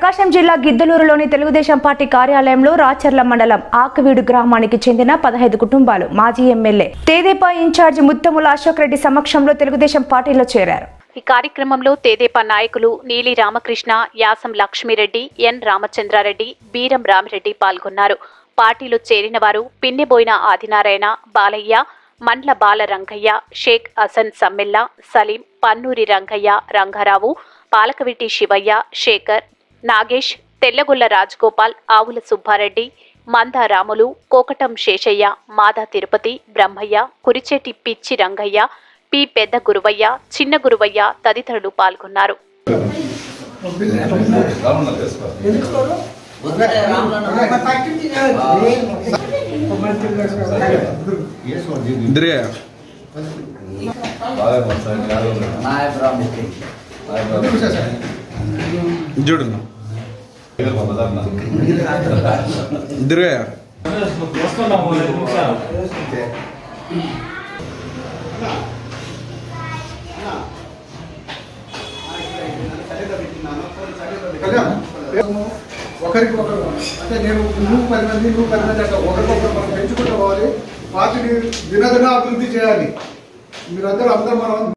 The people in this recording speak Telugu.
ప్రకాశం జిల్లా గిద్దలూరులోని తెలుగుదేశం పార్టీ కార్యాలయంలో రాచర్ల మండలం ఆకవీడు గ్రామానికి చెందిన పదహైదు కుటుంబాలు మాజీ ఎమ్మెల్యే తేదేపా ఇన్ఛార్జి ముత్తముల అశోక్ రెడ్డి సమక్షంలో తెలుగుదేశం పార్టీలో చేరారు ఈ కార్యక్రమంలో తేదేపా నాయకులు నీలి రామకృష్ణ యాసం లక్ష్మిరెడ్డి ఎన్ రామచంద్రారెడ్డి బీరం రామిరెడ్డి పాల్గొన్నారు పార్టీలో చేరిన వారు పిన్నెబోయిన ఆదినారాయణ బాలయ్య మండ్ల బాల రంగయ్య షేక్ హసన్ సమ్మెల్ల సలీం పన్నూరి రంగయ్య రంగారావు పాలకవిటి శివయ్య శేఖర్ నాగేష్ తెల్లగొల్ల రాజగోపాల్ ఆవుల సుబ్బారెడ్డి మంద రాములు కోకటం శేషయ్య మాదా తిరుపతి బ్రహ్మయ్య కురిచేటి పిచ్చి రంగయ్య పి పెద్ద గురువయ్య చిన్న గురువయ్య తదితరులు పాల్గొన్నారు ఇద్దరే చూడు ఇద్దరే ఒకరికి ఒకరు అంటే నేను నువ్వు పది మంది నువ్వు పది మంది అట్లా ఒకరికొకరు మనం పెంచుకుంటూ పోవాలి పార్టీని దినదిన అభివృద్ధి చేయాలి మీరందరూ అందరూ మనం